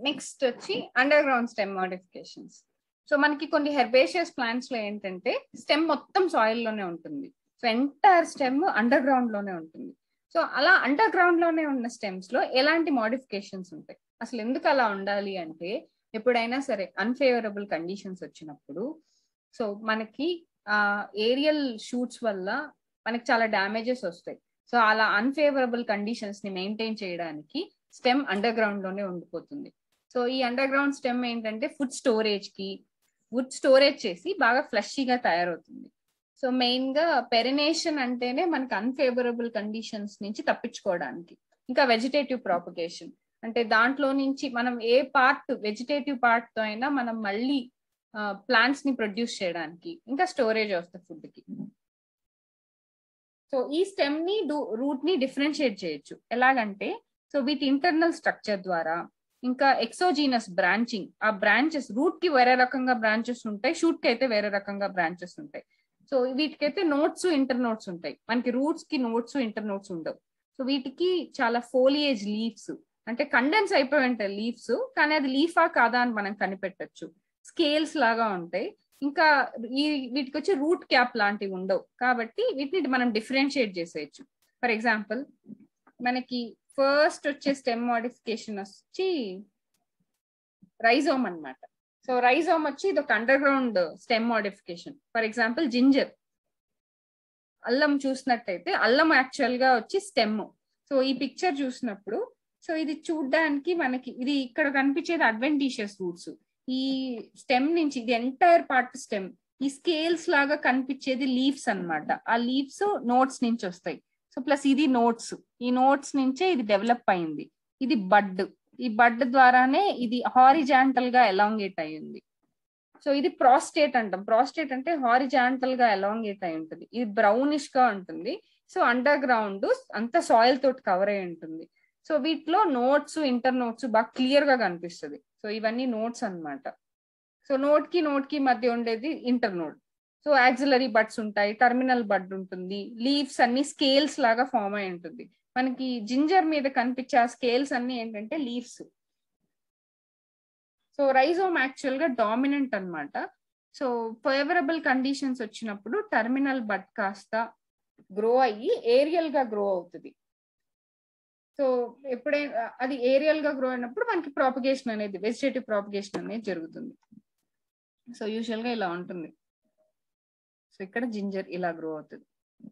next వచ్చి under ground stem modifications so మనకి కొన్ని హెర్బేషియస్ ప్లాంట్స్ లో ఏంటంటే స్టెమ్ మొత్తం సాయిల్ లోనే ఉంటుంది so entire stem under ground లోనే ఉంటుంది సో అలా అండర్ గ్రౌండ్ లోనే ఉన్న స్టెమ్స్ లో ఎలాంటి మోడిఫికేషన్స్ ఉంటాయి అసలు ఎందుకు అలా ఉండాలి అంటే ఎప్పుడైనా సరే అన్ఫేవరబుల్ కండిషన్స్ వచ్చినప్పుడు సో మనకి ఆ ఏరియల్ షూట్స్ వల్ల మనకి చాలా డ్యామేజెస్ వస్తాయి సో అలా అన్ఫేవరబుల్ కండిషన్స్ ని మెయింటైన్ చేయడానికి స్టెమ్ అండర్ గ్రౌండ్ లోనే ఉండిపోతుంది సో ఈ అండర్ గ్రౌండ్ స్టెమ్ ఏంటంటే ఫుడ్ స్టోరేజ్ కి ఫుడ్ స్టోరేజ్ చేసి బాగా ఫ్లషీగా తయారవుతుంది సో మెయిన్ గా పెరినేషన్ అంటేనే మనకి అన్ఫేవరబుల్ కండిషన్స్ నుంచి తప్పించుకోవడానికి ఇంకా వెజిటేటివ్ ప్రాపగేషన్ అంటే దాంట్లో నుంచి మనం ఏ పార్ట్ వెజిటేటివ్ పార్ట్ తో అయినా మనం మళ్ళీ ప్లాంట్స్ ని ప్రొడ్యూస్ చేయడానికి ఇంకా స్టోరేజ్ ఆఫ్ ద ఫుడ్ కి సో ఈ స్టెమ్ ని రూట్ ని డిఫరెన్షియేట్ చేయొచ్చు ఎలాగంటే సో వీటి ఇంటర్నల్ స్ట్రక్చర్ ద్వారా ఇంకా ఎక్సోజీనస్ బ్రాంచింగ్ ఆ బ్రాంచెస్ రూట్ కి వేరే రకంగా బ్రాంచెస్ ఉంటాయి షూట్ కి అయితే వేరే రకంగా బ్రాంచెస్ ఉంటాయి సో వీటికైతే నోట్స్ ఇంటర్ నోట్స్ ఉంటాయి మనకి రూట్స్ కి నోట్స్ ఇంటర్ నోట్స్ ఉండవు సో వీటికి చాలా ఫోలియేజ్ లీవ్స్ అంటే కండెన్స్ అయిపోయి ఉంటాయి లీవ్స్ కానీ అది లీఫా కాదా అని మనం కనిపెట్టచ్చు స్కేల్స్ లాగా ఉంటాయి ఇంకా ఈ వీటికి వచ్చి రూట్ క్యాప్ లాంటివి ఉండవు కాబట్టి వీటిని మనం డిఫరెన్షియేట్ చేసేయచ్చు ఫర్ ఎగ్జాంపుల్ మనకి ఫస్ట్ వచ్చే స్టెమ్ మోడిఫికేషన్ వచ్చి రైజోమ్ అన్నమాట సో రైజోమ్ వచ్చి ఇది ఒక under ground stem modification for example ginger అల్లం చూసినట్టయితే అల్లం యాక్చువల్ గా వచ్చి స్టెమ్ సో ఈ పిక్చర్ చూసినప్పుడు సో ఇది చూడడానికి మనకి ఇది ఇక్కడ కనిపించేది అడ్వెంటీషియస్ రూట్స్ ఈ స్టెమ్ నుంచి ఇది ఎంటైర్ పార్ట్ స్టెమ్ ఈ స్కేల్స్ లాగా కనిపించేది లీవ్స్ అన్నమాట ఆ లీవ్స్ నోట్స్ నుంచి వస్తాయి సో ప్లస్ ఇది నోట్స్ ఈ నోట్స్ నుంచే ఇది డెవలప్ అయింది ఇది బడ్ ఈ బడ్ ద్వారానే ఇది హారిజాంటల్ గా ఎలాంగేట్ అయ్యింది సో ఇది ప్రాస్టేట్ అంటాం ప్రాస్టేట్ అంటే హారిజాంటల్ గా ఎలాంగేట్ అయి ఉంటుంది ఇది బ్రౌనిష్ గా ఉంటుంది సో అండర్ గ్రౌండ్ అంతా సాయిల్ తోటి కవర్ అయి ఉంటుంది సో వీటిలో నోట్స్ ఇంటర్ నోట్స్ బాగా క్లియర్ గా కనిపిస్తుంది సో ఇవన్నీ నోట్స్ అన్నమాట సో నోట్ కి నోట్ కి మధ్య ఉండేది inter node so axillary buds ఉంటాయి టర్మినల్ బడ్ ఉంటుంది లీవ్స్ అన్ని స్కేల్స్ లాగా ఫామ్ అయి ఉంటుంది మనకి జింజర్ మీద కనిపించే ఆ స్కేల్స్ అన్ని ఏంటంటే లీవ్స్ సో రైజోమ్ యాక్చువల్ గా డామినెంట్ అన్నమాట సో ఫేవరబుల్ కండిషన్స్ వచ్చినప్పుడు టర్మినల్ బడ్ కాస్త గ్రో అయ్యి ఏరియల్ గా గ్రో అవుతుంది సో ఎప్పుడైనా అది ఏరియల్ గా గ్రో అయినప్పుడు మనకి ప్రాపగేషన్ అనేది వెజిటేటివ్ ప్రాపగేషన్ అనేది జరుగుతుంది సో యూజువల్ గా ఇలా ఉంటుంది సో ఇక్కడ జింజర్ ఇలా గ్రో అవుతుంది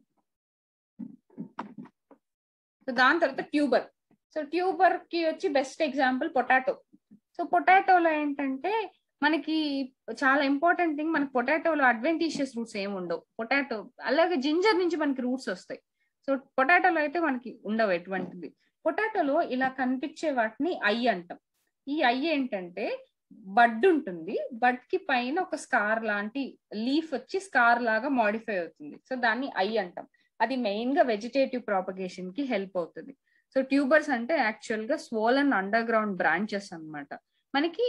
సో దాని తర్వాత ట్యూబర్ సో ట్యూబర్ కి వచ్చి బెస్ట్ ఎగ్జాంపుల్ పొటాటో సో పొటాటోలో ఏంటంటే మనకి చాలా ఇంపార్టెంట్ థింగ్ మనకి పొటాటోలో అడ్వెంటీషియస్ రూట్స్ ఏమి ఉండవు పొటాటో అలాగే జింజర్ నుంచి మనకి రూట్స్ వస్తాయి సో పొటాటోలో అయితే మనకి ఉండవు ఎటువంటిది పొటాటోలో ఇలా కనిపించే వాటిని ఐ అంటాం ఈ ఐ ఏంటంటే బడ్ ఉంటుంది బడ్ కి పైన ఒక స్కార్ లాంటి లీఫ్ వచ్చి స్కార్ లాగా మాడిఫై అవుతుంది సో దాన్ని ఐ అంటాం అది మెయిన్ గా వెజిటేటివ్ ప్రాపగేషన్ కి హెల్ప్ అవుతుంది సో ట్యూబర్స్ అంటే యాక్చువల్ గా స్వోలన్ అండర్ గ్రౌండ్ బ్రాంచెస్ అనమాట మనకి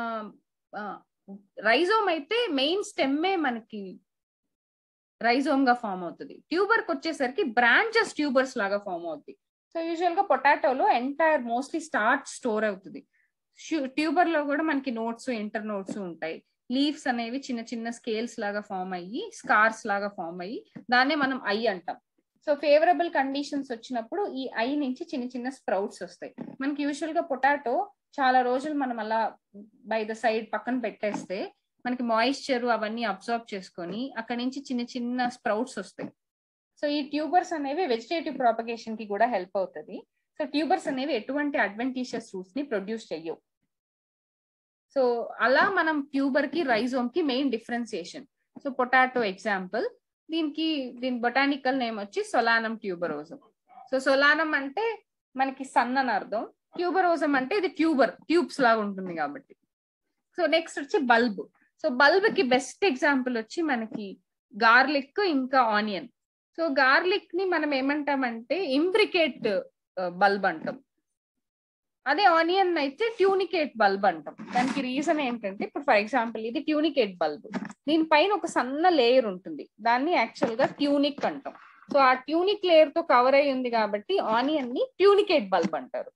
రైజోమ్ అయితే మెయిన్ స్టెమ్మే మనకి రైజోమ్ గా ఫామ్ అవుతుంది ట్యూబర్ కి వచ్చేసరికి బ్రాంచెస్ ట్యూబర్స్ లాగా ఫామ్ అవుతుంది సో యూజువల్ గా పొటాటోలో ఎంటైర్ మోస్ట్లీ స్టార్ట్ స్టోర్ అవుతుంది ట్యూబర్ లో కూడా మనకి నోట్స్ ఇంటర్ నోట్స్ ఉంటాయి లీవ్స్ అనేవి చిన్న చిన్న స్కేల్స్ లాగా ఫామ్ అయ్యి స్కార్స్ లాగా ఫామ్ అయ్యి దాన్నే మనం ఐ అంటాం సో ఫేవరబుల్ కండిషన్స్ వచ్చినప్పుడు ఈ ఐ నుంచి చిన్న చిన్న స్ప్రౌట్స్ వస్తాయి మనకి యూజువల్ గా పొటాటో చాలా రోజులు మనం అలా బై ద సైడ్ పక్కన పెట్టేస్తే మనకి మాయిశ్చర్ అవన్నీ అబ్జర్వ్ చేసుకొని అక్కడ నుంచి చిన్న చిన్న స్ప్రౌట్స్ వస్తాయి సో ఈ ట్యూబర్స్ అనేవి వెజిటేటివ్ ప్రాపగేషన్ కి కూడా హెల్ప్ అవుతుంది సో ట్యూబర్స్ అనేవి ఎటువంటి అడ్వెంటీషియస్ రూట్స్ ని ప్రొడ్యూస్ చెయ్యవు సో అలా మనం ట్యూబర్ కి రైజోమ్ కి main differentiation so potato example దీనికి దీని బొటానికల్ నేమ్ వచ్చి సొలానం ట్యూబరోజం సో సొలానం అంటే మనకి సన్ అని అర్థం ట్యూబరోజం అంటే ఇది ట్యూబర్ ట్యూబ్స్ లాగా ఉంటుంది కాబట్టి సో నెక్స్ట్ వచ్చి బల్బ్ సో బల్బ్ కి బెస్ట్ ఎగ్జాంపుల్ వచ్చి మనకి గార్లిక్ ఇంకా ఆనియన్ సో గార్లిక్ ని మనం ఏమంటామంటే ఇంబ్రికేట్ బల్బ్ అంటాం అదే ఆనియన్ అయితే ట్యూనికేట్ బల్బ్ అంటాం దానికి రీజన్ ఏంటంటే ఇప్పుడు ఫర్ ఎగ్జాంపుల్ ఇది ట్యూనికేట్ బల్బ్ దీనిపైన ఒక సన్న లేయర్ ఉంటుంది దాన్ని యాక్చువల్ గా ట్యూనిక్ అంటాం సో ఆ ట్యూనిక్ లేయర్ తో కవర్ అయి ఉంది కాబట్టి ఆనియన్ ని ట్యూనికేట్ బల్బ్ అంటారు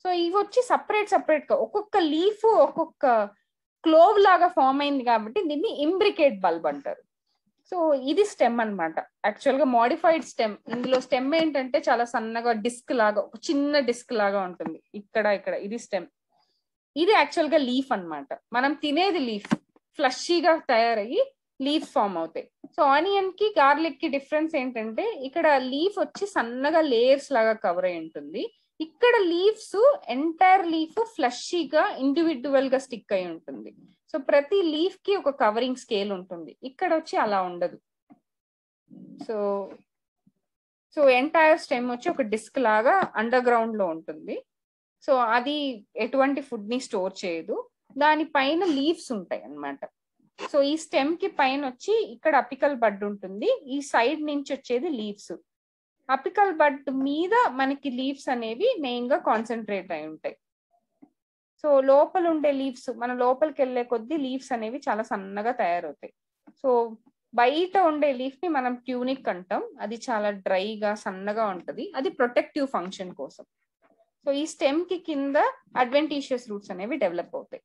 సో ఇవి వచ్చి సపరేట్ సపరేట్ గా ఒక్కొక్క లీఫ్ ఒక్కొక్క క్లోవ్ లాగా ఫామ్ అయింది కాబట్టి దీన్ని ఇంబ్రికేట్ బల్బ్ అంటారు సో ఇది స్టెమ్ అన్నమాట యాక్చువల్ గా మోడిఫైడ్ స్టెమ్ ఇందులో స్టెమ్ ఏంటంటే చాలా సన్నగా డిస్క్ లాగా ఒక చిన్న డిస్క్ లాగా ఉంటుంది ఇక్కడ ఇక్కడ ఇది స్టెమ్ ఇది యాక్చువల్ గా లీఫ్ అన్నమాట మనం తినేది లీఫ్ ఫ్లషీగా తయారయ్యి లీఫ్ ఫామ్ అవుతాయి సో ఆనియన్ కి గార్లిక్ కి డిఫరెన్స్ ఏంటంటే ఇక్కడ లీఫ్ వచ్చి సన్నగా లేయర్స్ లాగా కవర్ అయి ఉంటుంది ఇక్కడ లీవ్స్ ఎంటైర్ లీఫ్ ఫ్లషీగా ఇండివిడ్యువల్ గా స్టిక్ అయి ఉంటుంది సో ప్రతి లీఫ్ కి ఒక కవరింగ్ స్కేల్ ఉంటుంది ఇక్కడ వచ్చి అలా ఉండదు సో సో ఎంటైర్ స్టెమ్ వచ్చి ఒక డిస్క్ లాగా అండర్ గ్రౌండ్ లో ఉంటుంది సో అది ఎటువంటి ఫుడ్ ని స్టోర్ చేయదు దాని పైన లీవ్స్ ఉంటాయి అన్నమాట సో ఈ స్టెమ్ కి పైన వచ్చి ఇక్కడ అపికల్ బడ్ ఉంటుంది ఈ సైడ్ నుంచి వచ్చేది లీవ్స్ అపికల్ బడ్ మీద మనకి లీవ్స్ అనేవి మెయిన్ గా కాన్సన్ట్రేట్ అయి ఉంటాయి సో లోపల ఉండే లీవ్స్ మన లోపలికి వెళ్ళే కొద్దీ లీవ్స్ అనేవి చాలా సన్నగా తయారవుతాయి సో బయట ఉండే లీఫ్ ని మనం ట్యూనిక్ అంటాం అది చాలా డ్రైగా సన్నగా ఉంటది అది ప్రొటెక్టివ్ ఫంక్షన్ కోసం సో ఈ స్టెమ్ కి కింద అడ్వెంటీషియస్ రూట్స్ అనేవి డెవలప్ అవుతాయి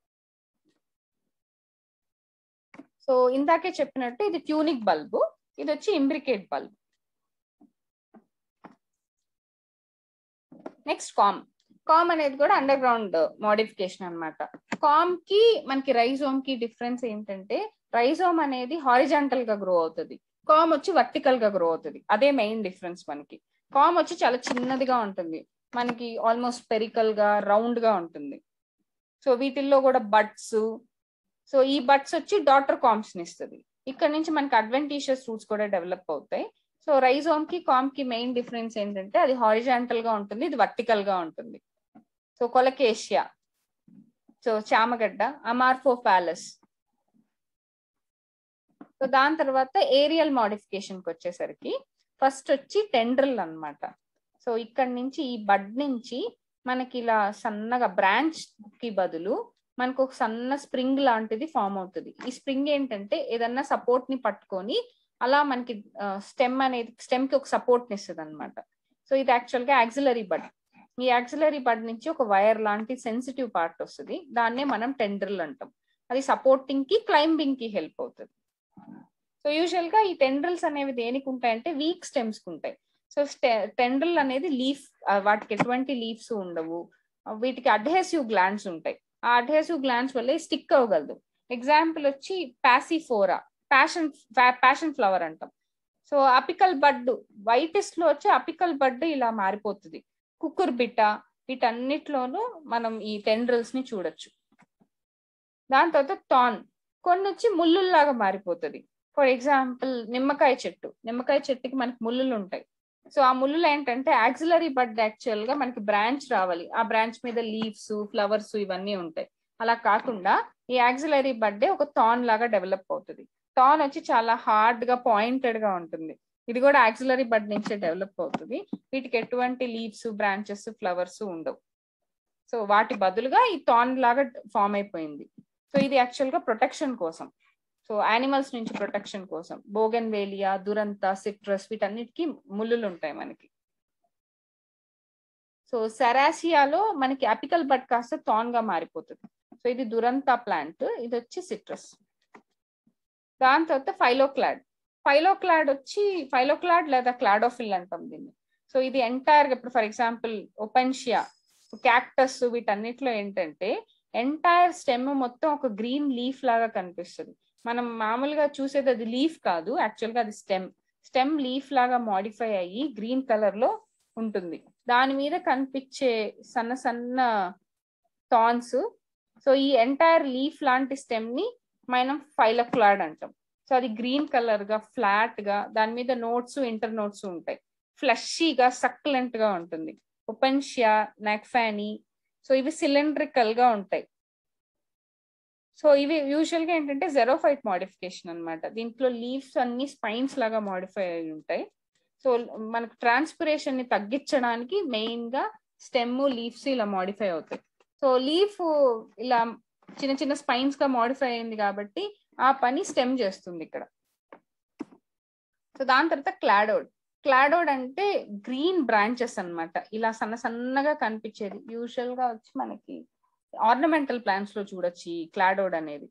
సో ఇందాకే చెప్పినట్టు ఇది ట్యూనిక్ బల్బు ఇది వచ్చి imbricate bulb next corm corm అనేది కూడా అండర్ గ్రౌండ్ మోడిఫికేషన్ అనమాట కామ్ కి మనకి రైజోమ్ కి డిఫరెన్స్ ఏంటంటే రైజోమ్ అనేది హారిజాంటల్ గా గ్రో అవుతుంది కామ్ వచ్చి వర్టికల్ గా గ్రో అవుతుంది అదే మెయిన్ డిఫరెన్స్ మనకి కామ్ వచ్చి చాలా చిన్నదిగా ఉంటుంది మనకి ఆల్మోస్ట్ పెరికల్ గా రౌండ్ గా ఉంటుంది సో వీటిల్లో కూడా బడ్స్ సో ఈ బడ్స్ వచ్చి డాటర్ కామ్స్ ని ఇస్తుంది ఇక్కడ నుంచి మనకి అడ్వెంటీషియస్ రూట్స్ కూడా డెవలప్ అవుతాయి సో రైజోమ్ కి కామ్ కి మెయిన్ డిఫరెన్స్ ఏంటంటే అది హారిజాంటల్ గా ఉంటుంది ఇది వర్టికల్ గా ఉంటుంది సో కొలకేషియా సో చామగడ్డ అమార్ఫో ప్యాలెస్ సో దాని తర్వాత ఏరియల్ మోడిఫికేషన్ కి వచ్చేసరికి ఫస్ట్ వచ్చి టెండ్రల్ అన్నమాట సో ఇక్కడ నుంచి ఈ బడ్ నుంచి మనకి ఇలా సన్నగా బ్రాంచ్ కి బదులు మనకు ఒక సన్న స్ప్రింగ్ లాంటిది ఫామ్ అవుతుంది ఈ స్ప్రింగ్ ఏంటంటే ఏదన్నా సపోర్ట్ ని పట్టుకొని అలా మనకి స్టెమ్ అనేది స్టెమ్ కి ఒక సపోర్ట్ ని ఇస్తుంది అనమాట సో ఇది యాక్చువల్ గా యాక్సిలరీ బడ్ ఈ యాక్సిలరీ బడ్ నుంచి ఒక వైర్ లాంటి సెన్సిటివ్ పార్ట్ వస్తుంది దాన్నే మనం టెండ్రల్ అంటాం అది సపోర్టింగ్ కి క్లైంబింగ్ కి హెల్ప్ అవుతుంది సో యూజువల్ గా ఈ టెండ్రల్స్ అనేవి దేనికి ఉంటాయంటే వీక్ స్టెమ్స్ కి ఉంటాయి సో టెండ్రల్ అనేది లీఫ్ వాటికి ఎటువంటి లీవ్స్ ఉండవు వీటికి అడ్హెసివ్ గ్లాండ్స్ ఉంటాయి ఆ అడ్హెసివ్ గ్లాండ్స్ వల్ల స్టిక్ అవ్వగలదు ఎగ్జాంపుల్ వచ్చి ప్యాసిఫోరా ప్యాషన్ ప్యాషన్ ఫ్లవర్ అంటాం సో అపికల్ బడ్ వైటెస్ట్ లో వచ్చి అపికల్ బడ్ ఇలా మారిపోతుంది కుక్కుర్ బిట్ట వీటన్నిటిలోనూ మనం ఈ టెండ్రల్స్ ని చూడొచ్చు దాని తర్వాత టాన్ కొన్ని వచ్చి ముళ్ళుల్లాగా మారిపోతుంది ఫర్ ఎగ్జాంపుల్ నిమ్మకాయ చెట్టు నిమ్మకాయ చెట్టుకి మనకి ముళ్ళులు ఉంటాయి సో ఆ ముళ్ళులు ఏంటంటే యాక్సిలరీ బడ్ యాక్చువల్ గా మనకి బ్రాంచ్ రావాలి ఆ బ్రాంచ్ మీద లీవ్స్ ఫ్లవర్స్ ఇవన్నీ ఉంటాయి అలా కాకుండా ఈ యాక్సిలరీ బడ్డే ఒక థాన్ లాగా డెవలప్ అవుతుంది థాన్ వచ్చి చాలా హార్డ్ గా పాయింటెడ్ గా ఉంటుంది ఇది కూడా యాక్సిలరీ బడ్ నుంచే డెవలప్ అవుతుంది వీటికి ఎటువంటి లీవ్స్ బ్రాంచెస్ ఫ్లవర్స్ ఉండవు సో వాటి బదులుగా ఈ థాన్ లాగా ఫామ్ అయిపోయింది సో ఇది యాక్చువల్ గా ప్రొటెక్షన్ కోసం సో యానిమల్స్ నుంచి ప్రొటెక్షన్ కోసం బోగన్ వేలియా దురంత సిట్రస్ వీటన్నిటికీ ముళ్ళులు ఉంటాయి మనకి సో సెరాసియాలో మనకి అపికల్ బడ్ కాస్త థాన్ గా మారిపోతుంది సో ఇది దురంత ప్లాంట్ ఇది వచ్చి సిట్రస్ దాని తర్వాత ఫైలోక్లాడ్ ఫైలోక్లాడ్ వచ్చి ఫైలోక్లాడ్ లేదా క్లాడోఫిల్ అంటాం దీన్ని సో ఇది ఎంటైర్ ఇప్పుడు ఫర్ ఎగ్జాంపుల్ ఒపెన్షియా క్యాక్టస్ వీటన్నిటిలో ఏంటంటే ఎంటైర్ స్టెమ్ మొత్తం ఒక గ్రీన్ లీఫ్ లాగా కనిపిస్తుంది మనం మామూలుగా చూసేది అది లీఫ్ కాదు యాక్చువల్ గా అది స్టెమ్ స్టెమ్ లీఫ్ లాగా మాడిఫై అయ్యి గ్రీన్ కలర్ లో ఉంటుంది దాని మీద కనిపించే సన్న సన్న థాన్స్ సో ఈ ఎంటైర్ లీఫ్ లాంటి స్టెమ్ ని మనం ఫైలక్లాడ్ అంటాం సో అది గ్రీన్ కలర్ గా ఫ్లాట్ గా దాని మీద నోట్స్ ఇంటర్ నోట్స్ ఉంటాయి ఫ్లషీగా సక్లెంట్ గా ఉంటుంది ఒపెన్షియా నెక్ఫానీ సో ఇవి సిలిండ్రికల్ గా ఉంటాయి సో ఇవి యూజువల్ గా ఏంటంటే జెరోఫైట్ మోడిఫికేషన్ అనమాట దీంట్లో లీవ్స్ అన్ని స్పైన్స్ లాగా మోడిఫై అయి ఉంటాయి సో మనకు ట్రాన్స్పిరేషన్ ని తగ్గించడానికి మెయిన్ గా స్టెమ్ లీవ్స్ ఇలా మోడిఫై అవుతాయి సో లీఫ్ ఇలా చిన్న చిన్న స్పైన్స్ గా మోడిఫై అయింది కాబట్టి ఆ పని స్టెమ్ చేస్తుంది ఇక్కడ సో దాని తర్వాత క్లాడోడ్ క్లాడోడ్ అంటే గ్రీన్ బ్రాంచెస్ అన్నమాట ఇలా సన్న సన్నగా కనిపించేది యూజువల్ గా వచ్చి మనకి ఆర్నమెంటల్ ప్లాంట్స్ లో చూడొచ్చు ఈ క్లాడోడ్ అనేది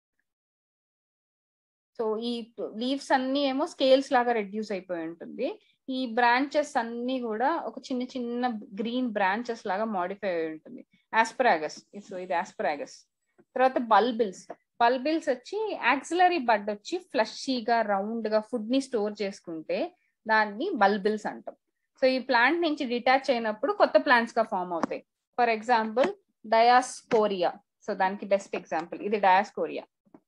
సో ఈ లీవ్స్ అన్ని ఏమో స్కేల్స్ లాగా రెడ్యూస్ అయిపోయి ఉంటుంది ఈ బ్రాంచెస్ అన్ని కూడా ఒక చిన్న చిన్న గ్రీన్ బ్రాంచెస్ లాగా మాడిఫై అయి ఉంటుంది ఆస్పరాగస్ సో ఇది ఆస్పరాగస్ తర్వాత బల్బిల్స్ బల్బిల్స్ వచ్చి యాక్సిలరీ బడ్ వచ్చి ఫ్లషీగా రౌండ్ గా ఫుడ్ ని స్టోర్ చేసుకుంటే దాన్ని బల్బిల్స్ అంటాం సో ఈ ప్లాంట్ నుంచి డిటాచ్ అయినప్పుడు కొత్త ప్లాంట్స్ గా ఫామ్ అవుతాయి ఫర్ ఎగ్జాంపుల్ డయాస్కోరియా సో దానికి బెస్ట్ ఎగ్జాంపుల్ ఇది డయాస్కోరియా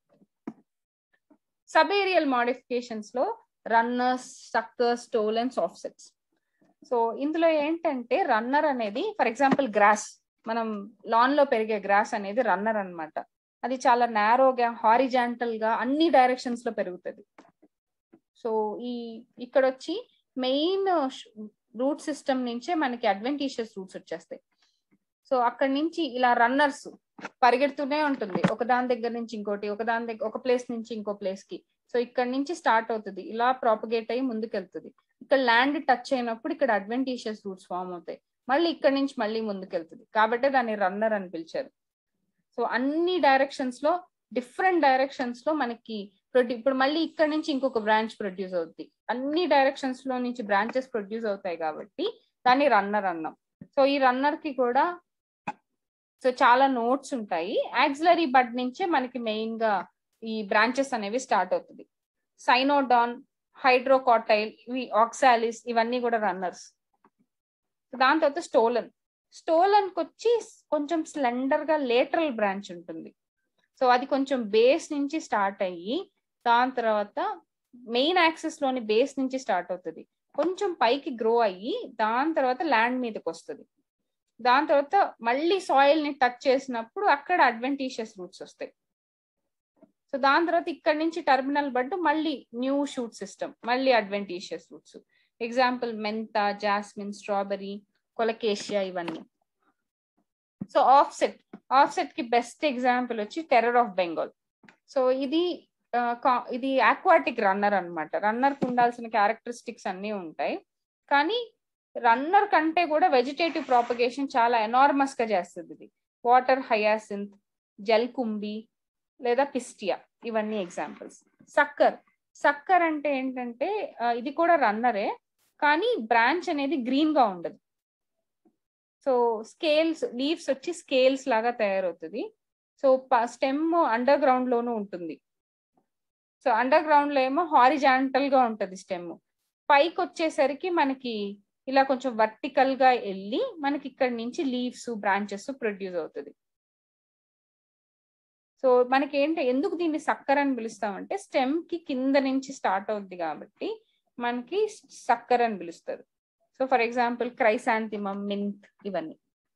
సబ్ ఏరియల్ మోడిఫికేషన్స్ లో runners suckers stolons offsets so ఇందులో ఏంటంటే రన్నర్ అనేది ఫర్ ఎగ్జాంపుల్ గ్రాస్ మనం లాన్ లో పెరిగే గ్రాస్ అనేది రన్నర్ అన్నమాట అది చాలా నారోగా హారిజాంటల్ గా అన్ని డైరెక్షన్స్ లో పెరుగుతుంది సో ఈ ఇక్కడ వచ్చి మెయిన్ రూట్ సిస్టమ్ నుంచే మనకి అడ్వెంటీషియస్ రూట్స్ వచ్చేస్తాయి సో అక్కడ నుంచి ఇలా రన్నర్స్ పరిగెడుతూనే ఉంటుంది ఒక దాని దగ్గర నుంచి ఇంకోటి ఒక దాని దగ్గర ఒక ప్లేస్ నుంచి ఇంకో ప్లేస్ కి సో ఇక్కడ నుంచి స్టార్ట్ అవుతుంది ఇలా ప్రాపగేట్ అయ్యి ముందుకెళ్తుంది ఇక్కడ ల్యాండ్ టచ్ అయినప్పుడు ఇక్కడ అడ్వెంటీషియస్ రూట్స్ ఫామ్ అవుతాయి మళ్ళీ ఇక్కడ నుంచి మళ్ళీ ముందుకెళ్తుంది కాబట్టి దాన్ని రన్నర్ అని పిలిచారు సో అన్ని డైరెక్షన్స్ లో డిఫరెంట్ డైరెక్షన్స్ లో మనకి ప్రొడ్యూ ఇప్పుడు మళ్ళీ ఇక్కడ నుంచి ఇంకొక బ్రాంచ్ ప్రొడ్యూస్ అవుతుంది అన్ని డైరెక్షన్స్ లో నుంచి బ్రాంచెస్ ప్రొడ్యూస్ అవుతాయి కాబట్టి దాన్ని రన్నర్ అన్నాం సో ఈ రన్నర్ కి కూడా సో చాలా నోట్స్ ఉంటాయి యాక్సిలరీ బడ్ నుంచే మనకి మెయిన్ గా ఈ బ్రాంచెస్ అనేవి స్టార్ట్ అవుతుంది సైనోడాన్ హైడ్రోకాటైల్ ఇవి ఆక్సాలిస్ ఇవన్నీ కూడా రన్నర్స్ దాని తర్వాత స్టోలన్ స్టోలన్ వచ్చి కొంచెం స్లెండర్ గా లేటరల్ బ్రాంచ్ ఉంటుంది సో అది కొంచెం బేస్ నుంచి స్టార్ట్ అయ్యి దాని తర్వాత మెయిన్ యాక్సెస్ లోని బేస్ నుంచి స్టార్ట్ అవుతుంది కొంచెం పైకి గ్రో అయ్యి దాని తర్వాత ల్యాండ్ మీదకి వస్తుంది దాని తర్వాత మళ్ళీ సాయిల్ ని టచ్ చేసినప్పుడు అక్కడ అడ్వెంటీషియస్ రూట్స్ వస్తాయి సో దాని తర్వాత ఇక్కడ నుంచి టర్మినల్ బడ్ మళ్ళీ న్యూ షూట్ సిస్టమ్ మళ్ళీ adventitious roots example Mentha jasmine strawberry Colocasia ఇవన్నీ సో ఆఫ్సెట్ ఆఫ్సెట్ కి బెస్ట్ ఎగ్జాంపుల్ వచ్చి టెర్రర్ ఆఫ్ బెంగాల్ సో ఇది ఇది ఆక్వాటిక్ రన్నర్ అనమాట రన్నర్ కు ఉండాల్సిన క్యారెక్టరిస్టిక్స్ అన్ని ఉంటాయి కానీ రన్నర్ కంటే కూడా వెజిటేటివ్ ప్రాపగేషన్ చాలా ఎనార్మస్ గా చేస్తుంది ఇది వాటర్ హయాసింత్ జల్ కుంబి లేదా పిస్టియా ఇవన్నీ ఎగ్జాంపుల్స్ సక్కర్ సక్కర్ అంటే ఏంటంటే ఇది కూడా రన్నరే కానీ బ్రాంచ్ అనేది గ్రీన్ గా ఉండదు సో స్కేల్స్ లీవ్స్ వచ్చి స్కేల్స్ లాగా తయారవుతుంది సో స్టెమ్ అండర్ గ్రౌండ్ లోనూ ఉంటుంది సో అండర్ గ్రౌండ్ లో ఏమో హారిజాంటల్ గా ఉంటది స్టెమ్ పైకి వచ్చేసరికి మనకి ఇలా కొంచెం వర్టికల్ గా వెళ్ళి మనకి ఇక్కడ నుంచి లీవ్స్ బ్రాంచెస్ ప్రొడ్యూస్ అవుతుంది సో మనకి ఏంటి ఎందుకు దీన్ని సక్కర్ అని పిలుస్తామంటే స్టెమ్ కి కింద నుంచి స్టార్ట్ అవుద్ది కాబట్టి మనకి సక్కర్ అని పిలుస్తారు so for example chrysanthemum mint ఇవన్నీ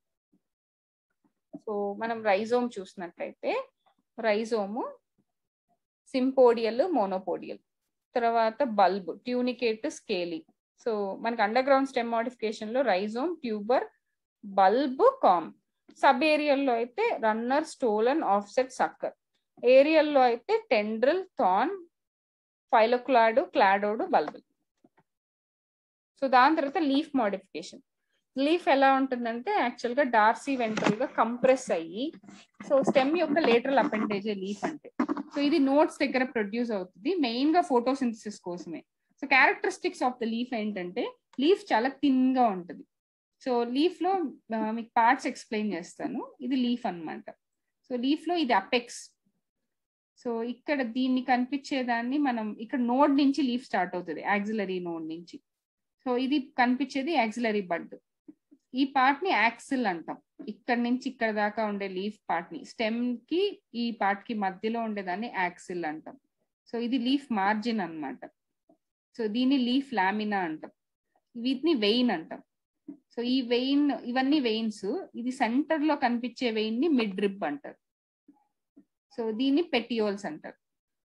సో మనం రైజోమ్ చూసినట్లయితే రైజోము సింపోడియల్ మోనోపోడియల్ తర్వాత బల్బ్ ట్యూనికేట్ స్కేలీ సో మనకి అండర్ గ్రౌండ్ స్టెమ్ మోడిఫికేషన్ లో rhizome tuber bulb corm sub ఏరియల్లో అయితే రన్నర్ స్టోలన్ ఆఫ్సెట్ సక్కర్ ఏరియల్లో అయితే tendril thorn phylloclade cladode bulbil so దాని తర్వాత లీఫ్ మోడిఫికేషన్ లీఫ్ ఎలా ఉంటుందంటే యాక్చువల్ గా డార్సీ వెంట్రల్ గా కంప్రెస్ అయ్యి సో స్టెమ్ యొక్క లేటరల్ అపెండేజ్ లీఫ్ అంటే సో ఇది నోట్స్ దగ్గర ప్రొడ్యూస్ అవుతుంది మెయిన్ గా ఫోటోసింథసిస్ కోసమే so characteristics of the leaf ఏంటంటే లీఫ్ చాలా థిన్ గా ఉంటుంది సో లీఫ్ లో మీకు పార్ట్స్ ఎక్స్ప్లెయిన్ చేస్తాను ఇది లీఫ్ అనమాట సో లీఫ్ లో ఇది అపెక్స్ సో ఇక్కడ దీన్ని కనిపించేదాన్ని మనం ఇక్కడ నోడ్ నుంచి లీఫ్ స్టార్ట్ అవుతుంది యాక్సిలరీ నోడ్ నుంచి సో ఇది కనిపించేది యాక్సిలరీ బడ్ ఈ పార్ట్ ని యాక్సిల్ అంటాం ఇక్కడ నుంచి ఇక్కడ దాకా ఉండే లీఫ్ పార్ట్ ని స్టెమ్ కి ఈ పార్ట్ కి మధ్యలో ఉండేదాన్ని యాక్సిల్ అంటాం సో ఇది లీఫ్ మార్జిన్ అనమాట సో దీన్ని లీఫ్ లామినా అంటాం వీటిని వెయిన్ అంటాం సో ఈ వెయిన్ ఇవన్నీ వెయిన్స్ ఇది సెంటర్ లో కనిపించే వెయిన్ ని మిడ్ రిబ్ అంటారు సో దీన్ని పెటియోల్స్ అంటారు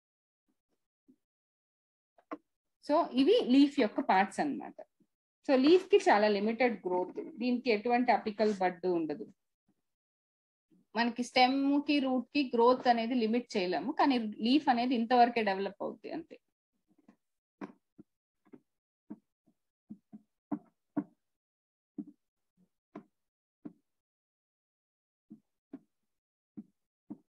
సో ఇవి లీఫ్ యొక్క పార్ట్స్ అనమాట సో లీఫ్ కి చాలా లిమిటెడ్ గ్రోత్ దీనికి ఎటువంటి అపికల్ బడ్ ఉండదు మనకి స్టెమ్ కి రూట్ కి గ్రోత్ అనేది లిమిట్ చేయలేము కానీ లీఫ్ అనేది ఇంతవరకే డెవలప్ అవుతుంది అంతే